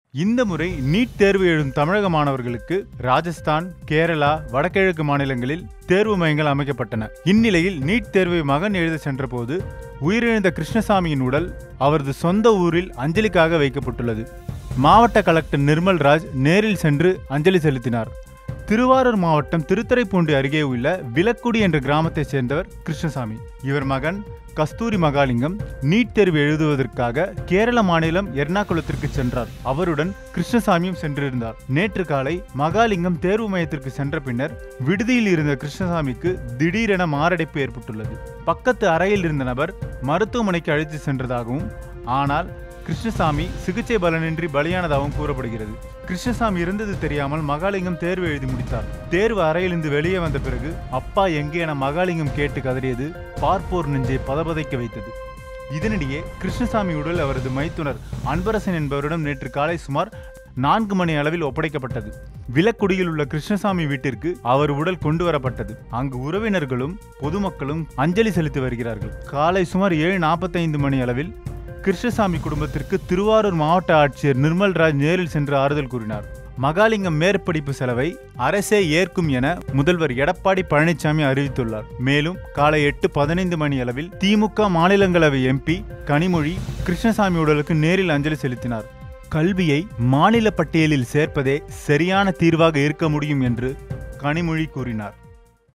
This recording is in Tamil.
இந்த முறை நீட் தேர்வு எழுதும் தமிழக மாணவர்களுக்கு ராஜஸ்தான் கேரளா வடகிழக்கு மாநிலங்களில் தேர்வு மையங்கள் அமைக்கப்பட்டன இந்நிலையில் நீட் தேர்வை மகன் எழுத சென்றபோது உயிரிழந்த கிருஷ்ணசாமியின் உடல் அவரது சொந்த ஊரில் அஞ்சலிக்காக வைக்கப்பட்டுள்ளது மாவட்ட கலெக்டர் நிர்மல் ராஜ் நேரில் சென்று அஞ்சலி செலுத்தினார் திருவாரூர் மாவட்டம் திருத்துறைப்பூண்டி அருகே உள்ள விலக்குடி என்ற கிராமத்தைச் சேர்ந்தவர் கிருஷ்ணசாமி இவர் மகன் கஸ்தூரி மகாலிங்கம் நீட் தேர்வு எழுதுவதற்காக கேரள மாநிலம் எர்ணாகுளத்திற்கு சென்றார் அவருடன் கிருஷ்ணசாமியும் சென்றிருந்தார் நேற்று காலை மகாலிங்கம் தேர்வு மையத்திற்கு சென்ற பின்னர் விடுதியில் இருந்த கிருஷ்ணசாமிக்கு திடீரென மாரடைப்பு ஏற்பட்டுள்ளது பக்கத்து அறையில் இருந்த நபர் மருத்துவமனைக்கு அழைத்து சென்றதாகவும் ஆனால் கிருஷ்ணசாமி சிகிச்சை பலனின்றி பலியானதாகவும் கூறப்படுகிறது கிருஷ்ணசாமி இருந்தது தெரியாமல் மகாலிங்கம் தேர்வு எழுதி முடித்தார் தேர்வு அறையிலிருந்து வெளியே வந்த பிறகு அப்பா எங்கே என மகாலிங்கம் கேட்டு கதறியது பார்ப்போர் நெஞ்சை பதபதைக்க வைத்தது இதனிடையே கிருஷ்ணசாமி உடல் அவரது மைத்துனர் அன்பரசன் என்பவரிடம் நேற்று காலை சுமார் நான்கு மணி அளவில் ஒப்படைக்கப்பட்டது விலக்குடியில் உள்ள கிருஷ்ணசாமி வீட்டிற்கு அவர் உடல் கொண்டு வரப்பட்டது அங்கு உறவினர்களும் பொதுமக்களும் அஞ்சலி செலுத்தி வருகிறார்கள் காலை சுமார் ஏழு நாற்பத்தைந்து மணி அளவில் கிருஷ்ணசாமி குடும்பத்திற்கு திருவாரூர் மாவட்ட ஆட்சியர் நிர்மல்ராஜ் நேரில் சென்று ஆறுதல் கூறினார் மகாலிங்கம் மேற்படிப்பு செலவை அரசே ஏற்கும் என முதல்வர் எடப்பாடி பழனிசாமி அறிவித்துள்ளார் மேலும் காலை எட்டு பதினைந்து மணி அளவில் திமுக மாநிலங்களவை எம்பி கனிமொழி கிருஷ்ணசாமி உடலுக்கு நேரில் அஞ்சலி செலுத்தினார் கல்வியை மாநில பட்டியலில் சேர்ப்பதே சரியான தீர்வாக இருக்க முடியும் என்று கனிமொழி கூறினார்